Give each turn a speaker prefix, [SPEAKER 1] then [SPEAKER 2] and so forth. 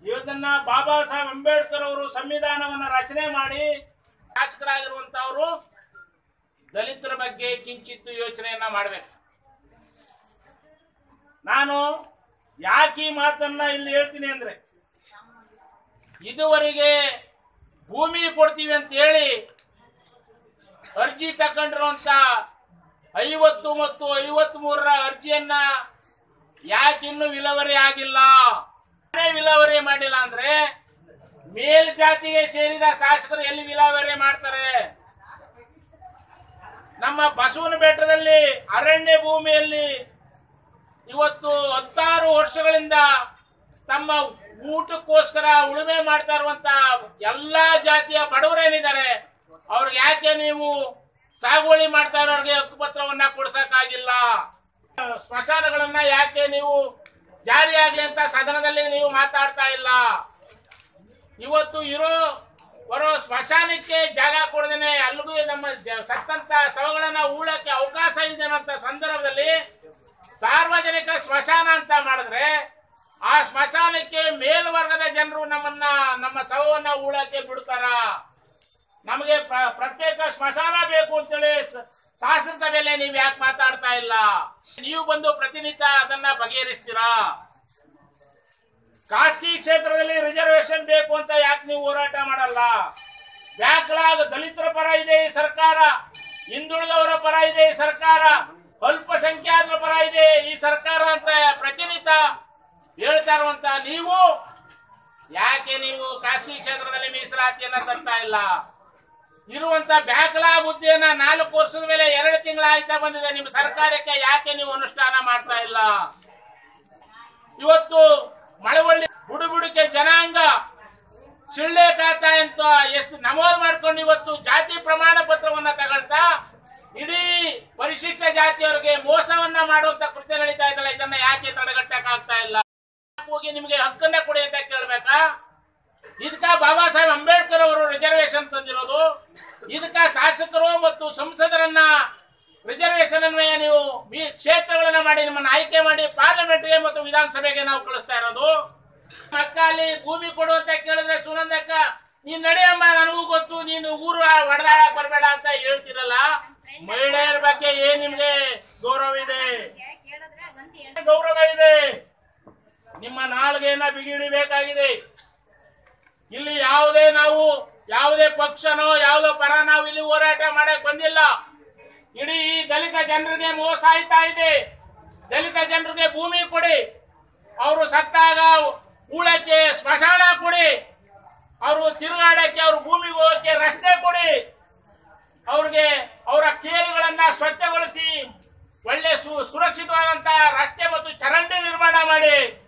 [SPEAKER 1] ಇವತ್ತನ್ನ ಬಾಬಾ ಸಾಹೇಬ್ ಅಂಬೇಡ್ಕರ್ ಅವರು ಸಂವಿಧಾನವನ್ನ ರಚನೆ ಮಾಡಿ ಶಾಸಕರಾಗಿರುವಂತವರು ದಲಿತರ ಬಗ್ಗೆ ಕಿಂಚಿತ್ತು ಯೋಚನೆಯನ್ನ ಮಾಡಬೇಕು ನಾನು ಯಾಕೆ ಈ ಮಾತನ್ನ ಇಲ್ಲಿ ಹೇಳ್ತೀನಿ ಅಂದ್ರೆ ಇದುವರೆಗೆ ಭೂಮಿ ಕೊಡ್ತೀವಿ ಅಂತ ಹೇಳಿ ಅರ್ಜಿ ತಗೊಂಡಿರುವಂತ ಐವತ್ತು ಮತ್ತು ಐವತ್ ಮೂರರ ಅರ್ಜಿಯನ್ನ ಯಾಕೆ ಇನ್ನೂ ವಿಲೇವಾರಿ ಆಗಿಲ್ಲ ಯಾರೇ ವಿಲೇವಾರಿ ಮಾಡಿಲ್ಲ ಅಂದ್ರೆ ಮೇಲ್ಜಾತಿಗೆ ಸೇರಿದ ಶಾಸಕರು ಎಲ್ಲಿ ವಿಲೇವಾರಿ ಮಾಡ್ತಾರೆ ನಮ್ಮ ಬಸವನ ಬೆಟ್ಟದಲ್ಲಿ ಅರಣ್ಯ ಭೂಮಿಯಲ್ಲಿ ಇವತ್ತು ಹತ್ತಾರು ವರ್ಷಗಳಿಂದ ತಮ್ಮ ಊಟಕ್ಕೋಸ್ಕರ ಉಳುಮೆ ಮಾಡ್ತಾ ಇರುವಂತ ಎಲ್ಲಾ ಜಾತಿಯ ಬಡವರೇನಿದ್ದಾರೆ ಅವ್ರಿಗೆ ಯಾಕೆ ನೀವು ಸಾಗುವಳಿ ಮಾಡ್ತಾ ಇರೋರಿಗೆ ಹಕ್ಕುಪತ್ರವನ್ನ ಕೊಡ್ಸಕ್ಕಾಗಿಲ್ಲ ಸ್ಮಶಾನಗಳನ್ನ ಯಾಕೆ ನೀವು ಜಾರಿಯಾಗ್ಲಿ ಅಂತ ಸದನದಲ್ಲಿ ನೀವು ಮಾತಾಡ್ತಾ ಇಲ್ಲ ಇವತ್ತು ಇರೋ ಬರೋ ಸ್ಮಶಾನಕ್ಕೆ ಜಾಗ ಕೊಡದೇನೆ ಅಲ್ಲಿಗೂ ನಮ್ಮ ಜ- ಸತ್ತಂತ ಶವಗಳನ್ನ ಹೂಳಕ್ಕೆ ಅವಕಾಶ ಇದೆ ಅನ್ನೋಂಥ ಸಂದರ್ಭದಲ್ಲಿ ಸಾರ್ವಜನಿಕ ಸ್ಮಶಾನ ಅಂತ ಮಾಡಿದ್ರೆ ಆ ಸ್ಮಶಾನಕ್ಕೆ ಮೇಲ್ವರ್ಗದ ಜನರು ನಮ್ಮನ್ನ ನಮ್ಮ ಶವವನ್ನ ಹೂಳಕ್ಕೆ ಬಿಡ್ತಾರ ನಮಗೆ ಪ್ರ- ಪ್ರತ್ಯೇಕ ಸ್ಮಶಾನ ಬೇಕು ಅಂತೇಳಿ ಸ- ಶಾಸನ ಸಭೆಯಲ್ಲಿ ನೀವು ಯಾಕೆ ಮಾತಾಡ್ತಾ ಇಲ್ಲ ನೀವು ಬಂದು ಪ್ರತಿನಿತ್ಯ ಅದನ್ನ ಬಗೆಹರಿಸ್ತೀರಾ ಖಾಸಗಿ ಕ್ಷೇತ್ರದಲ್ಲಿ ರಿಸರ್ವೇಶನ್ ಬೇಕು ಅಂತ ಯಾಕೆ ನೀವು ಹೋರಾಟ ಮಾಡಲ್ಲ ಬ್ಯಾಕ್ಲಾಗ್ ದಲಿತರ ಪರ ಇದೆ ಈ ಸರ್ಕಾರ ಹಿಂದುಳಿದವರ ಪರ ಇದೆ ಈ ಸರ್ಕಾರ ಅಲ್ಪಸಂಖ್ಯಾತರ ಪರ ಇದೆ ಈ ಸರ್ಕಾರ ಅಂತ ಪ್ರತಿನಿತ್ಯ ಹೇಳ್ತಾ ಇರುವಂತ ನೀವು ಯಾಕೆ ನೀವು ಖಾಸಗಿ ಕ್ಷೇತ್ರದಲ್ಲಿ ಮೀಸಲಾತಿಯನ್ನ ತರ್ತಾ ಇಲ್ಲ ಇರುವಂತ ಬ್ಯಾಕ್ಲಾಗ್ ಹುದ್ದೆಯನ್ನ ನಾಲ್ಕು ವರ್ಷದ ಮೇಲೆ ಎರಡು ತಿಂಗಳ ಆಯ್ತಾ ಬಂದಿದೆ ನಿಮ್ಮ ಸರ್ಕಾರಕ್ಕೆ ಯಾಕೆ ನೀವು ಅನುಷ್ಠಾನ ಮಾಡ್ತಾ ಇಲ್ಲ ಇವತ್ತು ಮಳವಳ್ಳಿ ಬುಡುಬುಡಿಕೆ ಜನಾಂಗ ಸಿಳ್ಳೆ ಖಾತಾ ಅಂತ ಎಷ್ಟು ನಮೂದು ಮಾಡ್ಕೊಂಡು ಇವತ್ತು ಜಾತಿ ಪ್ರಮಾಣ ಪತ್ರವನ್ನ ತಗೊಳ್ತಾ ಇಡೀ ಪರಿಶಿಷ್ಟ ಜಾತಿಯವರಿಗೆ ಮೋಸವನ್ನ ಮಾಡುವಂತ ಕೃತ್ಯ ನಡೀತಾ ಇದ್ದಲ್ಲ ಇದನ್ನ ಯಾಕೆ ತಡೆಗಟ್ಟಕ್ ಆಗ್ತಾ ಇಲ್ಲ ಹೋಗಿ ನಿಮ್ಗೆ ಹಕ್ಕನ್ನ ಕೊಡಿ ಅಂತ ಕೇಳ್ಬೇಕಾ ಇದಕ್ಕ ಬಾಬಾ ಸಾಹೇಬ್ ಅಂಬೇಡ್ಕರ್ ಅವರು ರಿಸರ್ವೇಶನ್ ತಂದಿರೋದು ಇದಕ್ಕ ಶಾಸಕರು ಮತ್ತು ಸಂಸದರನ್ನ ರಿಸರ್ವೇಶನ್ ಅನ್ವಯ ನೀವು ಈ ಕ್ಷೇತ್ರಗಳನ್ನ ಮಾಡಿ ನಿಮ್ಮನ್ನ ಆಯ್ಕೆ ಮಾಡಿ ಪಾರ್ಲಿಮೆಂಟ್ಗೆ ಮತ್ತು ವಿಧಾನಸಭೆಗೆ ನಾವು ಕಳಿಸ್ತಾ ಇರೋದು ಅಕ್ಕ ಅಲ್ಲಿ ಭೂಮಿ ಕೊಡು ಅಂತ ಕೇಳಿದ್ರೆ ಸುನಂದಕ್ಕ ನೀನ್ ನಡೆಯಮ್ಮ ನನಗೂ ಗೊತ್ತು ನೀನು ಊರು ಒಡೆದಾಡಕ್ ಬರಬೇಡ ಅಂತ ಹೇಳ್ತಿರಲ್ಲ ಮಹಿಳೆಯರ ಬಗ್ಗೆ ಏನ್ ನಿಮ್ಗೆ ಗೌರವ ಇದೆ ಗೌರವ ಇದೆ ನಿಮ್ಮ ನಾಲ್ಗೆಯನ್ನ ಬಿಗಿಡಿಬೇಕಾಗಿದೆ ಇಲ್ಲಿ ಯಾವುದೇ ನಾವು ಯಾವುದೇ ಪಕ್ಷನೋ ಯಾವುದೋ ಪರ ನಾವು ಇಲ್ಲಿ ಹೋರಾಟ ಮಾಡಕ್ ಬಂದಿಲ್ಲ ಇಡೀ ಈ ದಲಿತ ಜನರಿಗೆ ಮೋಸ ಆಯ್ತಾ ಇದೆ ದಲಿತ ಜನರಿಗೆ ಭೂಮಿ ಕೊಡಿ ಅವರು ಸತ್ತಾಗ ಉಳಕ್ಕೆ ಸ್ಮಶಾನ ಕೊಡಿ ಅವರು ತಿರುಗಾಡಕ್ಕೆ ಅವ್ರ ಭೂಮಿಗೆ ಹೋಗಕ್ಕೆ ರಸ್ತೆ ಕೊಡಿ ಅವ್ರಿಗೆ ಅವರ ಕೇರುಗಳನ್ನ ಸ್ವಚ್ಛಗೊಳಿಸಿ ಒಳ್ಳೆ ಸು ಸುರಕ್ಷಿತವಾದಂತ ರಸ್ತೆ ಮತ್ತು ಚರಂಡಿ ನಿರ್ಮಾಣ ಮಾಡಿ